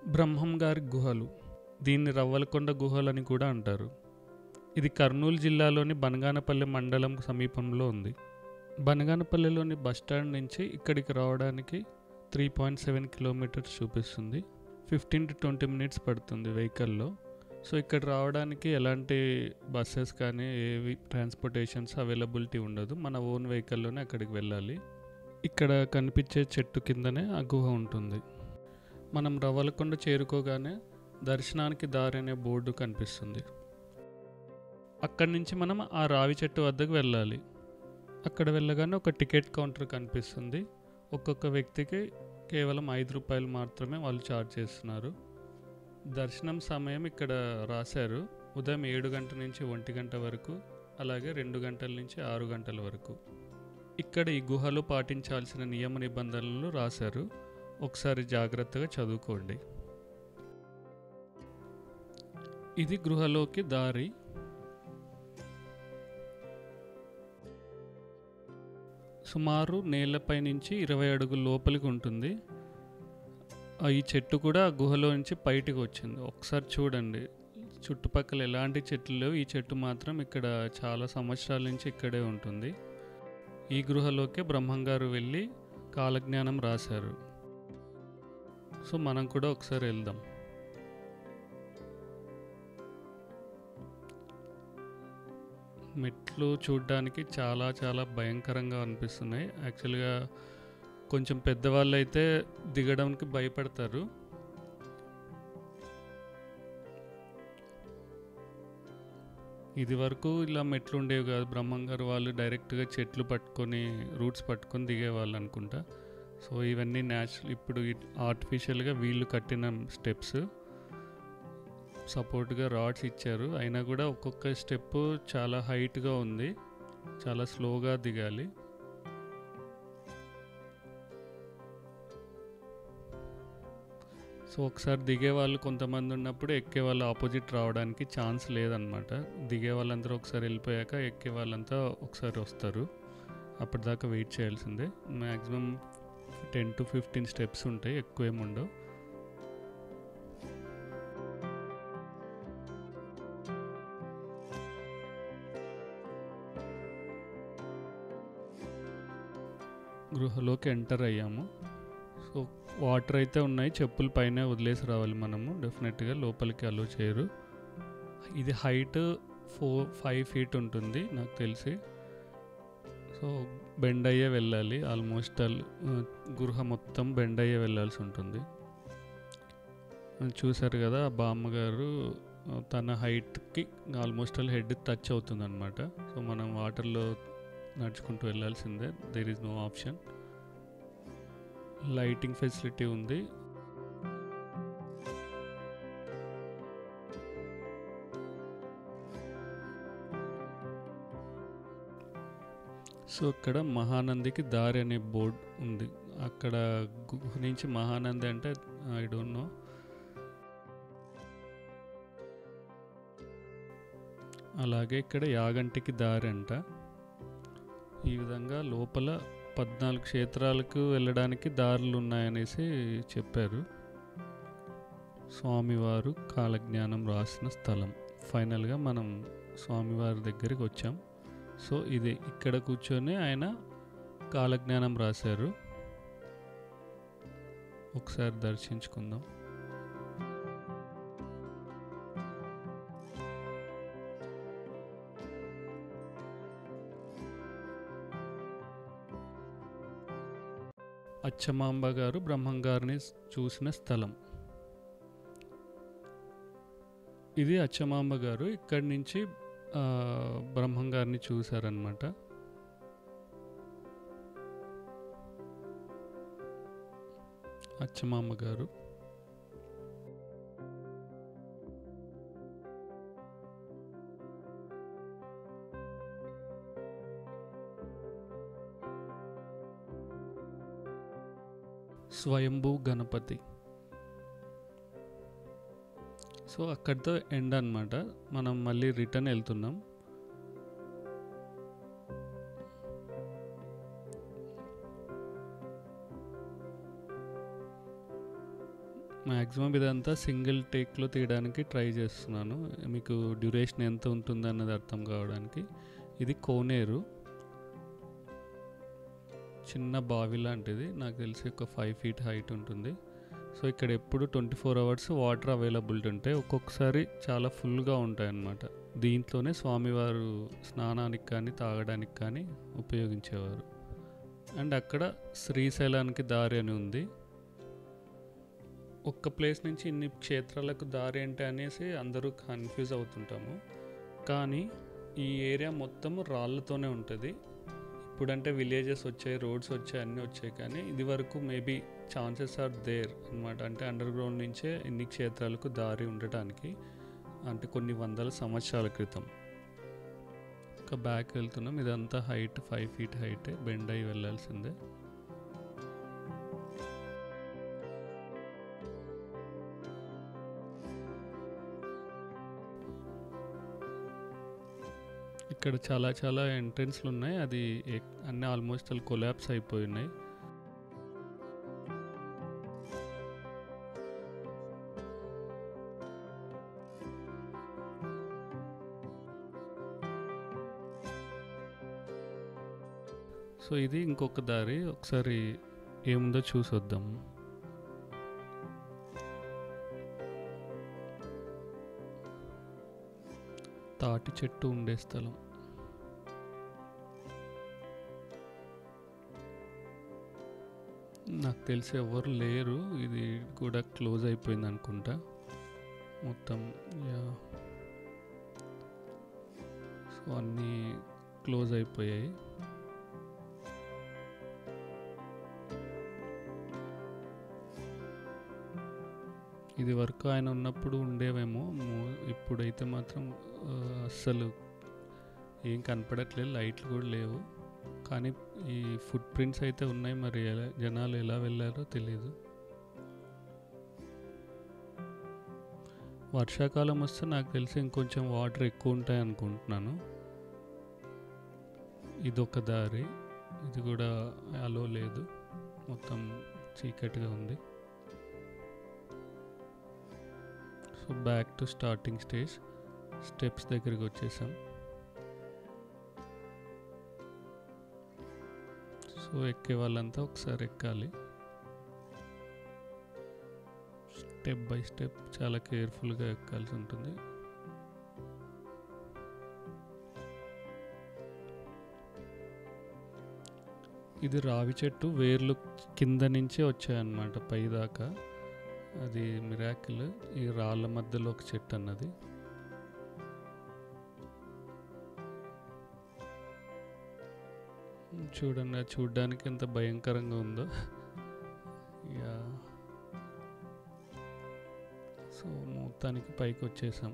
బ్రహ్మం గారి గుహలు దీన్ని రవ్వలకొండ గుహలు అని కూడా అంటారు ఇది కర్నూలు జిల్లాలోని బనగానపల్లి మండలం సమీపంలో ఉంది బనగానపల్లిలోని బస్టాండ్ నుంచి ఇక్కడికి రావడానికి త్రీ పాయింట్ సెవెన్ కిలోమీటర్స్ చూపిస్తుంది ఫిఫ్టీన్ టు ట్వంటీ మినిట్స్ పడుతుంది వెహికల్లో సో ఇక్కడ రావడానికి ఎలాంటి బస్సెస్ కానీ ఏవి ట్రాన్స్పోర్టేషన్స్ అవైలబిలిటీ ఉండదు మన ఓన్ వెహికల్లోనే అక్కడికి వెళ్ళాలి ఇక్కడ కనిపించే చెట్టు కిందనే ఆ గుహ ఉంటుంది మనం రవ్వలకొండ చేరుకోగానే దర్శనానికి దారి అనే బోర్డు కనిపిస్తుంది అక్కడి నుంచి మనం ఆ రావి చెట్టు వద్దకు వెళ్ళాలి అక్కడ వెళ్ళగానే ఒక టికెట్ కౌంటర్ కనిపిస్తుంది ఒక్కొక్క వ్యక్తికి కేవలం ఐదు రూపాయలు మాత్రమే వాళ్ళు ఛార్జ్ చేస్తున్నారు దర్శనం సమయం ఇక్కడ రాశారు ఉదయం ఏడు గంటల నుంచి ఒంటి గంట వరకు అలాగే రెండు గంటల నుంచి ఆరు గంటల వరకు ఇక్కడ ఈ గుహలో పాటించాల్సిన నియమ నిబంధనలు రాశారు ఒకసారి జాగ్రత్తగా చదువుకోండి ఇది గృహలోకి దారి సుమారు నేలపై నుంచి ఇరవై అడుగుల లోపలికి ఉంటుంది ఆ ఈ చెట్టు కూడా ఆ గుహలో నుంచి బయటికి వచ్చింది ఒకసారి చూడండి చుట్టుపక్కల ఎలాంటి చెట్లు లేవు ఈ చెట్టు మాత్రం ఇక్కడ చాలా సంవత్సరాల నుంచి ఇక్కడే ఉంటుంది ఈ గృహలోకే బ్రహ్మంగారు వెళ్ళి కాలజ్ఞానం రాశారు సో మనం కూడా ఒకసారి వెళ్దాం మెట్లు చూడడానికి చాలా చాలా భయంకరంగా అనిపిస్తున్నాయి యాక్చువల్గా కొంచెం పెద్దవాళ్ళు అయితే దిగడానికి భయపడతారు ఇది వరకు ఇలా మెట్లు ఉండేవి కాదు బ్రహ్మంగారు వాళ్ళు డైరెక్ట్గా చెట్లు పట్టుకొని రూట్స్ పట్టుకొని దిగేవాళ్ళు అనుకుంటా సో ఇవన్నీ న్యాచురల్ ఇప్పుడు ఆర్టిఫిషియల్గా వీళ్ళు కట్టిన స్టెప్స్ సపోర్ట్గా రాడ్స్ ఇచ్చారు అయినా కూడా ఒక్కొక్క స్టెప్ చాలా హైట్గా ఉంది చాలా స్లోగా దిగాలి సో ఒకసారి దిగే వాళ్ళు కొంతమంది ఉన్నప్పుడు ఎక్కే వాళ్ళు ఆపోజిట్ రావడానికి ఛాన్స్ లేదనమాట దిగే వాళ్ళందరూ ఒకసారి వెళ్ళిపోయాక ఎక్కే వాళ్ళంతా ఒకసారి వస్తారు అప్పటిదాకా వెయిట్ చేయాల్సిందే maximum ten to fifteen steps ఉంటాయి ఎక్కువ ఏమి ఉండవు గృహలోకి ఎంటర్ అయ్యాము సో వాటర్ అయితే ఉన్నాయి చెప్పులు పైన వదిలేసి రావాలి మనము డెఫినెట్గా లోపలికి అలో చేయరు ఇది హైట్ ఫోర్ ఫైవ్ ఫీట్ ఉంటుంది నాకు తెలిసి సో బెండ్ అయ్యే వెళ్ళాలి ఆల్మోస్ట్ ఆల్ గృహ మొత్తం బెండ్ అయ్యే వెళ్ళాల్సి ఉంటుంది చూసారు కదా ఆ బామ్మగారు తన హైట్కి ఆల్మోస్ట్ ఆల్ హెడ్ టచ్ అవుతుంది అనమాట సో మనం వాటర్లో నడుచుకుంటూ వెళ్ళాల్సిందే there is no option lighting facility ఉంది సో ఇక్కడ మహానందికి దారి అనే బోర్డ్ ఉంది అక్కడ గుహ నుంచి మహానంది అంటే ఐ డోంట్ నో అలాగే ఇక్కడ యాగంటికి దారి అంట ఈ విధంగా లోపల పద్నాలుగు క్షేత్రాలకు వెళ్ళడానికి దారులు ఉన్నాయనేసి చెప్పారు స్వామివారు కాలజ్ఞానం రాసిన స్థలం ఫైనల్గా మనం స్వామివారి దగ్గరికి వచ్చాం సో ఇది ఇక్కడ కూర్చొని ఆయన కాలజ్ఞానం రాశారు ఒకసారి దర్శించుకుందాం అచ్చమాంబ గారు బ్రహ్మంగారిని చూసిన స్థలం ఇది అచ్చమాంబ గారు ఇక్కడి నుంచి ఆ, బ్రహ్మంగారిని చూశారనమాట అచ్చమాంబ గారు స్వయంభూ గణపతి సో అక్కడితో ఎండ్ అన్నమాట మనం మళ్ళీ రిటర్న్ వెళ్తున్నాం మ్యాక్సిమం మ్యాక్సిమం ఇదంతా సింగిల్ టేక్లో తీయడానికి ట్రై చేస్తున్నాను మీకు డ్యూరేషన్ ఎంత ఉంటుంది అన్నది అర్థం కావడానికి ఇది కోనేరు చిన్న బావి లాంటిది నాకు తెలిసి ఒక ఫైవ్ ఫీట్ హైట్ ఉంటుంది సో ఇక్కడ ఎప్పుడు twenty four hours water availability ఉంటాయి ఒక్కొక్కసారి చాలా ఫుల్గా ఉంటాయి అన్నమాట దీంట్లోనే స్వామివారు స్నానానికి కానీ తాగడానికి కానీ ఉపయోగించేవారు అండ్ అక్కడ శ్రీశైలానికి దారి అని ఉంది ఒక్క ప్లేస్ నుంచి ఇన్ని క్షేత్రాలకు దారి ఏంటి అనేసి అందరూ కన్ఫ్యూజ్ అవుతుంటాము కానీ ఈ ఏరియా మొత్తం రాళ్ళతోనే ఉంటుంది ఇప్పుడంటే విలేజెస్ వచ్చాయి రోడ్స్ వచ్చాయి అన్నీ వచ్చాయి కానీ ఇది వరకు మేబీ ఛాన్సెస్ ఆర్ దేర్ అనమాట అంటే అండర్ గ్రౌండ్ నుంచే ఇన్ని క్షేత్రాలకు దారి ఉండటానికి అంటే కొన్ని వందల సంవత్సరాల క్రితం ఒక బ్యాక్ వెళ్తున్నాం ఇదంతా height five feet height bend అయి వెళ్ళాల్సిందే ఇక్కడ చాలా చాలా ఎంట్రెన్స్లు ఉన్నాయి అది ఎక్- అన్నీ ఆల్మోస్ట్ అల్ కొలాప్స్ అయిపోయినాయి సో ఇది ఇంకొక దారి ఒకసారి ఏముందో చూసొద్దాం తాటి చెట్టు ఉండే స్థలం నాకు తెలిసి ఎవరు లేరు ఇది కూడా క్లోజ్ అయిపోయింది అనుకుంటా మొత్తం యా సో అన్నీ క్లోజ్ అయిపోయాయి ఇది వరకు ఆయన ఉన్నప్పుడు ఉండేవేమో మో- ఇప్పుడైతే మాత్రం ఆ, అస్సలు ఏం కనపడట్లేదు లైట్లు కూడా లేవు కానీ ఈ ఫుట్ ప్రింట్స్ అయితే ఉన్నాయి మరి ఎలా జనాలు ఎలా వెళ్ళారో తెలియదు వర్షాకాలం వస్తే నాకు తెలిసి ఇంకొంచెం వాటర్ ఎక్కువ ఉంటాయి అనుకుంటున్నాను ఇదొక దారి ఇది కూడా అలో లేదు మొత్తం చీకటిగా ఉంది so back to starting stage steps దగ్గరికి వచ్చేసాం సో ఎక్కే వాళ్ళంతా ఒకసారి ఎక్కాలి స్టెప్ బై స్టెప్ చాలా కేర్ఫుల్గా ఎక్కాల్సి ఉంటుంది ఇది రావి చెట్టు వేర్లు కింద నుంచే వచ్చాయన్నమాట పై దాకా అది మిరాకిల్ ఈ రాళ్ళ మధ్యలో ఒక చెట్టు అన్నది చూడండి అది చూడ్డానికి ఎంత భయంకరంగా ఉందో యా సో మొత్తానికి పైకి వచ్చేసాం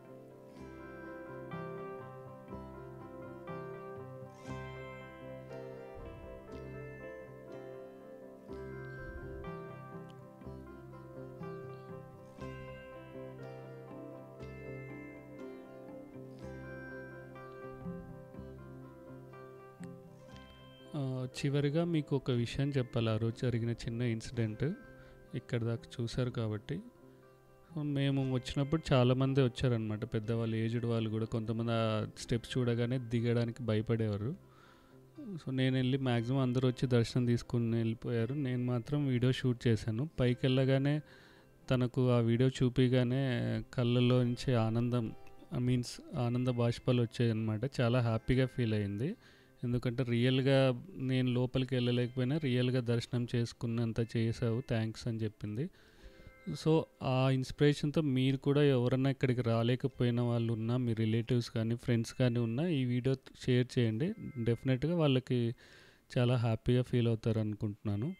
ఆ, చివరిగా మీకు ఒక విషయం చెప్పాలి ఆ రోజు జరిగిన చిన్న ఇన్సిడెంట్ ఇక్కడ దాకా చూశారు కాబట్టి సో మేము వచ్చినప్పుడు చాలామంది వచ్చారనమాట పెద్దవాళ్ళు ఏజ్డ్ వాళ్ళు కూడా కొంతమంది ఆ స్టెప్స్ చూడగానే దిగడానికి భయపడేవారు సో నేను వెళ్ళి మ్యాక్సిమం అందరూ వచ్చి దర్శనం తీసుకుని వెళ్ళిపోయారు నేను మాత్రం వీడియో షూట్ చేశాను పైకి వెళ్ళగానే తనకు ఆ వీడియో చూపిగానే కళ్ళల్లో నుంచి ఆనందం మీన్స్ ఆనంద బాష్పాలు వచ్చాయి అనమాట చాలా హ్యాపీగా ఫీల్ అయింది ఎందుకంటే రియల్గా నేను లోపలికి వెళ్ళలేకపోయినా రియల్గా దర్శనం చేసుకున్నంత చేసావు థ్యాంక్స్ అని చెప్పింది సో ఆ ఇన్స్పిరేషన్తో మీరు కూడా ఎవరన్నా ఇక్కడికి రాలేకపోయిన వాళ్ళు ఉన్నా మీ రిలేటివ్స్ కానీ ఫ్రెండ్స్ కానీ ఉన్నా ఈ వీడియో షేర్ చేయండి డెఫినెట్గా వాళ్ళకి చాలా హ్యాపీగా ఫీల్ అవుతారు అనుకుంటున్నాను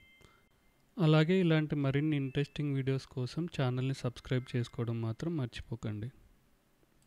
అలాగే ఇలాంటి మరిన్ని ఇంట్రెస్టింగ్ వీడియోస్ కోసం ఛానల్ని సబ్స్క్రైబ్ చేసుకోవడం మాత్రం మర్చిపోకండి